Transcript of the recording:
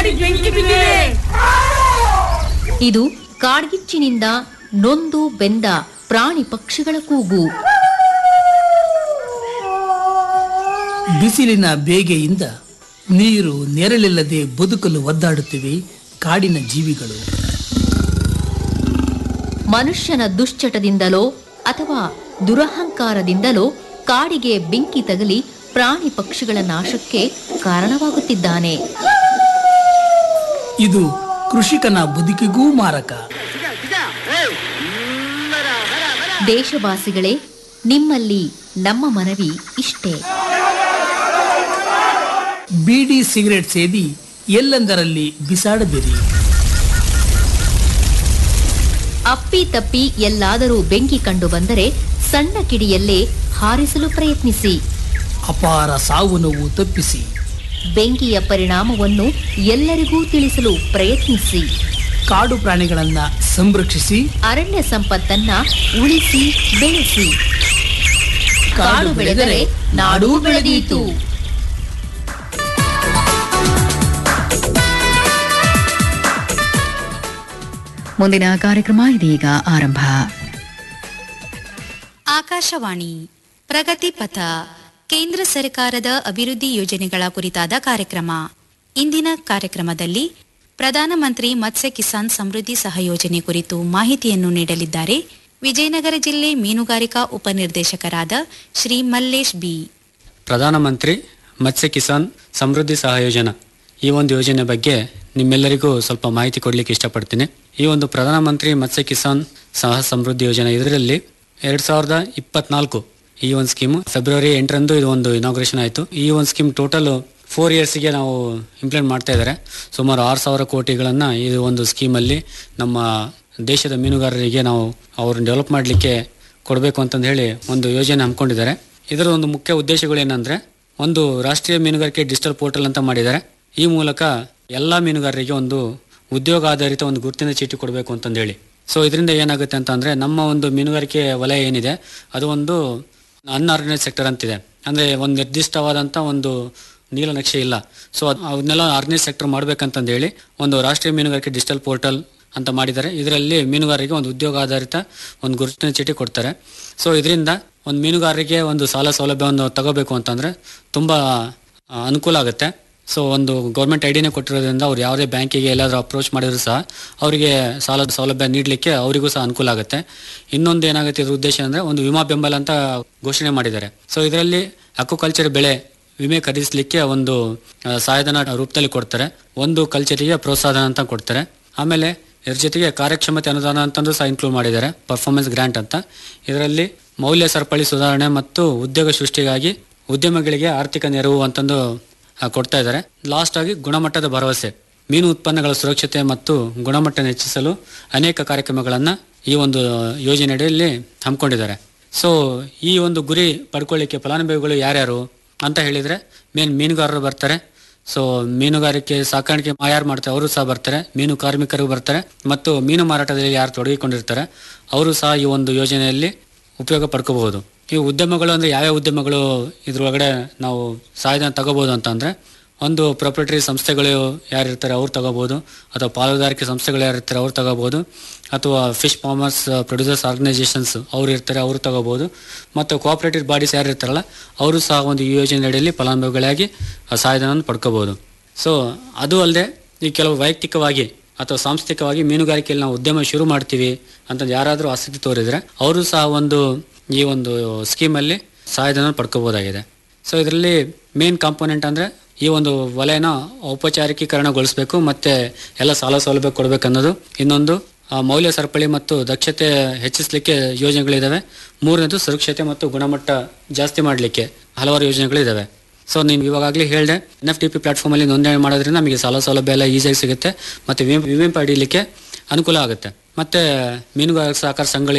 ಕಾಡಿಗೆ ಬೆಂಕಿ ಬಿದ್ದಿದೆ ಇದು ಕಾಡ್ಗಿಚ್ಚಿನಿಂದ ನೊಂದು ಬೆಂದ ಪ್ರಾಣಿ ಪಕ್ಷಿಗಳ ಕೂಗು ಬಿಸಿಲಿನ ಬೇಗೆಯಿಂದ ನೀರು ನೆರಳಿಲ್ಲದೆ ಬದುಕಲು ಒದ್ದಾಡುತ್ತಿವೆ ಕಾಡಿನ ಜೀವಿಗಳು ಮನುಷ್ಯನ ದುಶ್ಚಟದಿಂದಲೋ ಅಥವಾ ದುರಹಂಕಾರದಿಂದಲೋ ಕಾಡಿಗೆ ಬೆಂಕಿ ತಗಲಿ ಪ್ರಾಣಿ ಪಕ್ಷಿಗಳ ನಾಶಕ್ಕೆ ಕಾರಣವಾಗುತ್ತಿದ್ದಾನೆ ಇದು ಕೃಷಿಕನ ಬದುಕಿಗೂ ಮಾರಕ ದೇಶವಾಸಿಗಳೇ ನಿಮ್ಮಲ್ಲಿ ನಮ್ಮ ಮನವಿ ಇಷ್ಟೇ ಬೀಡಿ ಸಿಗರೆಟ್ ಸೇದಿ ಎಲ್ಲೆಂದರಲ್ಲಿ ಬಿಸಾಡದಿರಿ ಅಪ್ಪಿ ತಪ್ಪಿ ಎಲ್ಲಾದರೂ ಬೆಂಕಿ ಕಂಡು ಬಂದರೆ ಸಣ್ಣ ಕಿಡಿಯಲ್ಲೇ ಹಾರಿಸಲು ಪ್ರಯತ್ನಿಸಿ ಅಪಾರ ಸಾವು ನೋವು ತಪ್ಪಿಸಿ ಬೆಂಕಿಯ ಪರಿಣಾಮವನ್ನು ಎಲ್ಲರಿಗೂ ತಿಳಿಸಲು ಪ್ರಯತ್ನಿಸಿ ಕಾಡು ಪ್ರಾಣಿಗಳನ್ನ ಸಂರಕ್ಷಿಸಿ ಅರಣ್ಯ ಸಂಪತ್ತನ್ನ ಉಳಿಸಿ ಬೆಳೆಸಿ ಕಾಡು ಬೆಳೆದರೆ ನಾಡೂ ಬೆಳೆದೀತು ಮುಂದಿನ ಕಾರ್ಯಕ್ರಮ ಇದೀಗ ಆರಂಭ ಆಕಾಶವಾಣಿ ಪ್ರಗತಿ ಪಥ ಕೇಂದ್ರ ಸರ್ಕಾರದ ಅಭಿವೃದ್ಧಿ ಯೋಜನೆಗಳ ಕುರಿತಾದ ಕಾರ್ಯಕ್ರಮ ಇಂದಿನ ಕಾರ್ಯಕ್ರಮದಲ್ಲಿ ಪ್ರಧಾನಮಂತ್ರಿ ಮತ್ಸ್ಯ ಕಿಸಾನ್ ಸಮೃದ್ಧಿ ಸಹಯೋಜನೆ ಕುರಿತು ಮಾಹಿತಿಯನ್ನು ನೀಡಲಿದ್ದಾರೆ ವಿಜಯನಗರ ಜಿಲ್ಲೆ ಮೀನುಗಾರಿಕಾ ಉಪನಿರ್ದೇಶಕರಾದ ಶ್ರೀ ಮಲ್ಲೇಶ್ ಬಿ ಪ್ರಧಾನಮಂತ್ರಿ ಮತ್ಸ್ಯ ಕಿಸಾನ್ ಸಮೃದ್ಧಿ ಸಹಯೋಜನಾ ಈ ಒಂದು ಯೋಜನೆ ಬಗ್ಗೆ ನಿಮ್ಮೆಲ್ಲರಿಗೂ ಸ್ವಲ್ಪ ಮಾಹಿತಿ ಕೊಡಲಿಕ್ಕೆ ಇಷ್ಟಪಡ್ತೀನಿ ಈ ಒಂದು ಪ್ರಧಾನಮಂತ್ರಿ ಮತ್ಸ್ಯ ಕಿಸಾನ್ ಸಹ ಸಮೃದ್ಧಿ ಯೋಜನೆ ಇದರಲ್ಲಿ ಎರಡ್ ಸಾವಿರದ ಇಪ್ಪತ್ನಾಲ್ಕು ಈ ಒಂದು ಸ್ಕೀಮ್ ಫೆಬ್ರವರಿ ಎಂಟರಂದು ಇದು ಒಂದು ಇನಾಗ್ರೇಷನ್ ಆಯಿತು ಈ ಒಂದು ಸ್ಕೀಮ್ ಟೋಟಲ್ ಫೋರ್ ಇಯರ್ಸ್ಗೆ ನಾವು ಇಂಪ್ಲಿಮೆಂಟ್ ಮಾಡ್ತಾ ಇದ್ದಾರೆ ಸುಮಾರು ಆರು ಸಾವಿರ ಕೋಟಿಗಳನ್ನು ಈ ಒಂದು ಸ್ಕೀಮಲ್ಲಿ ನಮ್ಮ ದೇಶದ ಮೀನುಗಾರರಿಗೆ ನಾವು ಅವ್ರನ್ನ ಡೆವಲಪ್ ಮಾಡಲಿಕ್ಕೆ ಕೊಡಬೇಕು ಅಂತಂದು ಹೇಳಿ ಒಂದು ಯೋಜನೆ ಹಮ್ಮಿಕೊಂಡಿದ್ದಾರೆ ಇದರ ಒಂದು ಮುಖ್ಯ ಉದ್ದೇಶಗಳು ಏನಂದ್ರೆ ಒಂದು ರಾಷ್ಟ್ರೀಯ ಮೀನುಗಾರಿಕೆ ಡಿಜಿಟಲ್ ಪೋರ್ಟಲ್ ಅಂತ ಮಾಡಿದ್ದಾರೆ ಈ ಮೂಲಕ ಎಲ್ಲ ಮೀನುಗಾರರಿಗೆ ಒಂದು ಉದ್ಯೋಗ ಆಧಾರಿತ ಒಂದು ಗುರುತಿನ ಚೀಟಿ ಕೊಡಬೇಕು ಅಂತಂದು ಹೇಳಿ ಸೊ ಇದರಿಂದ ಏನಾಗುತ್ತೆ ಅಂತ ಅಂದ್ರೆ ನಮ್ಮ ಒಂದು ಮೀನುಗಾರಿಕೆ ವಲಯ ಏನಿದೆ ಅದು ಒಂದು ಅನ್ಆರ್ಗನೈಸ್ ಸೆಕ್ಟರ್ ಅಂತಿದೆ ಅಂದ್ರೆ ಒಂದು ನಿರ್ದಿಷ್ಟವಾದಂತ ಒಂದು ನೀಲನಕ್ಷೆ ಇಲ್ಲ ಸೊ ಅವನ್ನೆಲ್ಲ ಆರ್ಗನೈಸ್ ಸೆಕ್ಟರ್ ಮಾಡ್ಬೇಕಂತಂದು ಹೇಳಿ ಒಂದು ರಾಷ್ಟ್ರೀಯ ಮೀನುಗಾರಿಕೆ ಡಿಜಿಟಲ್ ಪೋರ್ಟಲ್ ಅಂತ ಮಾಡಿದ್ದಾರೆ ಇದರಲ್ಲಿ ಮೀನುಗಾರರಿಗೆ ಒಂದು ಉದ್ಯೋಗ ಆಧಾರಿತ ಒಂದು ಗುರುತಿನ ಚೀಟಿ ಕೊಡ್ತಾರೆ ಸೊ ಇದರಿಂದ ಒಂದು ಮೀನುಗಾರರಿಗೆ ಒಂದು ಸಾಲ ಸೌಲಭ್ಯವನ್ನು ತಗೋಬೇಕು ಅಂತಂದ್ರೆ ತುಂಬಾ ಆ, ಅನುಕೂಲ ಆಗುತ್ತೆ ಸೊ ಒಂದು ಗೌರ್ಮೆಂಟ್ ಐಡಿನೇ ಕೊಟ್ಟಿರೋದ್ರಿಂದ ಅವ್ರು ಯಾವುದೇ ಬ್ಯಾಂಕಿಗೆ ಎಲ್ಲಾದರೂ ಅಪ್ರೋಚ್ ಮಾಡಿದ್ರು ಸಹ ಅವರಿಗೆ ಸಾಲ ಸೌಲಭ್ಯ ನೀಡಲಿಕ್ಕೆ ಅವರಿಗೂ ಸಹ ಅನುಕೂಲ ಆಗುತ್ತೆ ಇನ್ನೊಂದು ಏನಾಗುತ್ತೆ ಇದ್ರ ಉದ್ದೇಶ ಅಂದ್ರೆ ಒಂದು ವಿಮಾ ಬೆಂಬಲ ಅಂತ ಘೋಷಣೆ ಮಾಡಿದ್ದಾರೆ ಸೊ ಇದರಲ್ಲಿ ಅಕ್ವಾಕಲ್ಚರ್ ಬೆಳೆ ವಿಮೆ ಖರೀದಿಸಲಿಕ್ಕೆ ಒಂದು ಆ, ಸಹಾಯಧನ ರೂಪದಲ್ಲಿ ಕೊಡ್ತಾರೆ ಒಂದು ಕಲ್ಚರಿಗೆ ಪ್ರೋತ್ಸಾಹನ ಅಂತ ಕೊಡ್ತಾರೆ ಆಮೇಲೆ ಇದ್ರ ಜೊತೆಗೆ ಕಾರ್ಯಕ್ಷಮತೆ ಅನುದಾನ ಅಂತಂದು ಸಹ ಇನ್ಕ್ಲೂಡ್ ಮಾಡಿದ್ದಾರೆ ಪರ್ಫಾರ್ಮೆನ್ಸ್ ಗ್ರಾಂಟ್ ಅಂತ ಇದರಲ್ಲಿ ಮೌಲ್ಯ ಸರಪಳಿ ಸುಧಾರಣೆ ಮತ್ತು ಉದ್ಯೋಗ ಸೃಷ್ಟಿಗಾಗಿ ಉದ್ಯಮಗಳಿಗೆ ಆರ್ಥಿಕ ನೆರವು ಅಂತಂದು ಆ, ಕೊಡ್ತಾ ಇದ್ದಾರೆ ಲಾಸ್ಟ್ ಆಗಿ ಗುಣಮಟ್ಟದ ಭರವಸೆ ಮೀನು ಉತ್ಪನ್ನಗಳ ಸುರಕ್ಷತೆ ಮತ್ತು ಗುಣಮಟ್ಟ ಹೆಚ್ಚಿಸಲು ಅನೇಕ ಕಾರ್ಯಕ್ರಮಗಳನ್ನು ಈ ಒಂದು ಯೋಜನೆಯಡಿಯಲ್ಲಿ ಹಮ್ಮಿಕೊಂಡಿದ್ದಾರೆ ಸೊ ಈ ಒಂದು ಗುರಿ ಪಡ್ಕೊಳ್ಳಿಕ್ಕೆ ಫಲಾನುಭವಿಗಳು ಯಾರ್ಯಾರು ಅಂತ ಹೇಳಿದ್ರೆ ಮೇನ್ ಮೀನುಗಾರರು ಬರ್ತಾರೆ ಸೊ ಮೀನುಗಾರಿಕೆ ಸಾಕಾಣಿಕೆ ಯಾರು ಮಾಡ್ತಾರೆ ಅವರು ಸಹ ಬರ್ತಾರೆ ಮೀನು ಕಾರ್ಮಿಕರು ಬರ್ತಾರೆ ಮತ್ತು ಮೀನು ಮಾರಾಟದಲ್ಲಿ ಯಾರು ತೊಡಗಿಕೊಂಡಿರ್ತಾರೆ ಅವರು ಸಹ ಈ ಒಂದು ಯೋಜನೆಯಲ್ಲಿ ಉಪಯೋಗ ಪಡ್ಕೋಬಹುದು ಈ ಉದ್ಯಮಗಳು ಅಂದ್ರೆ ಯಾವ್ಯಾವ ಉದ್ಯಮಗಳು ಇದ್ರೊಳಗಡೆ ನಾವು ಸಹಾಯಧನ ತಗೋಬಹುದು ಅಂತ ಅಂದ್ರೆ ಒಂದು ಪ್ರೊಪ್ರೇಟರಿ ಸಂಸ್ಥೆಗಳು ಯಾರಿರ್ತಾರೆ ಅವ್ರು ತಗೋಬಹುದು ಅಥವಾ ಪಾಲುದಾರಿಕೆ ಸಂಸ್ಥೆಗಳು ಯಾರಿರ್ತಾರೆ ಅವ್ರು ತಗೋಬಹುದು ಅಥವಾ ಫಿಶ್ ಫಾರ್ಮರ್ಸ್ ಪ್ರೊಡ್ಯೂಸರ್ಸ್ ಆರ್ಗನೈಸೇಷನ್ಸ್ ಅವ್ರು ಇರ್ತಾರೆ ಅವರು ತಗೋಬಹುದು ಮತ್ತು ಕೋಆಪರೇಟಿವ್ ಬಾಡೀಸ್ ಯಾರು ಇರ್ತಾರಲ್ಲ ಅವರು ಸಹ ಒಂದು ಈ ಯೋಜನೆ ಅಡಿಯಲ್ಲಿ ಫಲಾನುಭವಿಗಳಾಗಿ ಆ ಸಹಾಯಧನವನ್ನು ಪಡ್ಕೋಬಹುದು ಸೊ ಅದು ಅಲ್ಲದೆ ಈ ಕೆಲವು ವೈಯಕ್ತಿಕವಾಗಿ ಅಥವಾ ಸಾಂಸ್ಥಿಕವಾಗಿ ಮೀನುಗಾರಿಕೆಯಲ್ಲಿ ನಾವು ಉದ್ಯಮ ಶುರು ಮಾಡ್ತೀವಿ ಅಂತ ಯಾರಾದರೂ ಆಸಕ್ತಿ ತೋರಿದ್ರೆ ಅವರು ಸಹ ಒಂದು ಈ ಒಂದು ಸ್ಕೀಮಲ್ಲಿ ಸಹಾಯಧನ ಪಡ್ಕೋಬಹುದಾಗಿದೆ ಸೊ ಇದರಲ್ಲಿ ಮೇನ್ ಕಾಂಪೋನೆಂಟ್ ಅಂದ್ರೆ ಈ ಒಂದು ವಲಯನ ಔಪಚಾರಿಕೀಕರಣಗೊಳಿಸಬೇಕು ಮತ್ತೆ ಎಲ್ಲ ಸಾಲ ಸೌಲಭ್ಯ ಕೊಡಬೇಕು ಅನ್ನೋದು ಇನ್ನೊಂದು ಆ, ಮೌಲ್ಯ ಸರಪಳಿ ಮತ್ತು ದಕ್ಷತೆ ಹೆಚ್ಚಿಸಲಿಕ್ಕೆ ಯೋಜನೆಗಳಿದಾವೆ ಮೂರನೇದು ಸುರಕ್ಷತೆ ಮತ್ತು ಗುಣಮಟ್ಟ ಜಾಸ್ತಿ ಮಾಡಲಿಕ್ಕೆ ಹಲವಾರು ಯೋಜನೆಗಳಿದಾವೆ ಸೊ ನೀವು ಇವಾಗಲೇ ಹೇಳಿದೆ N F T P platform ಅಲ್ಲಿ ನೋಂದಣಿ ಮಾಡೋದ್ರಿಂದ ನಮಗೆ ಸಾಲ ಸೌಲಭ್ಯ ಎಲ್ಲ ಈಸಿಯಾಗಿ ಸಿಗುತ್ತೆ ಮತ್ತೆ ವಿಮೆ ವಿಮೆ ಪಡೀಲಿಕ್ಕೆ ಅನುಕೂಲ ಆಗುತ್ತೆ ಮತ್ತೆ ಮೀನುಗಾರಿಕೆ ಸಹಕಾರ ಸಂಘಗಳು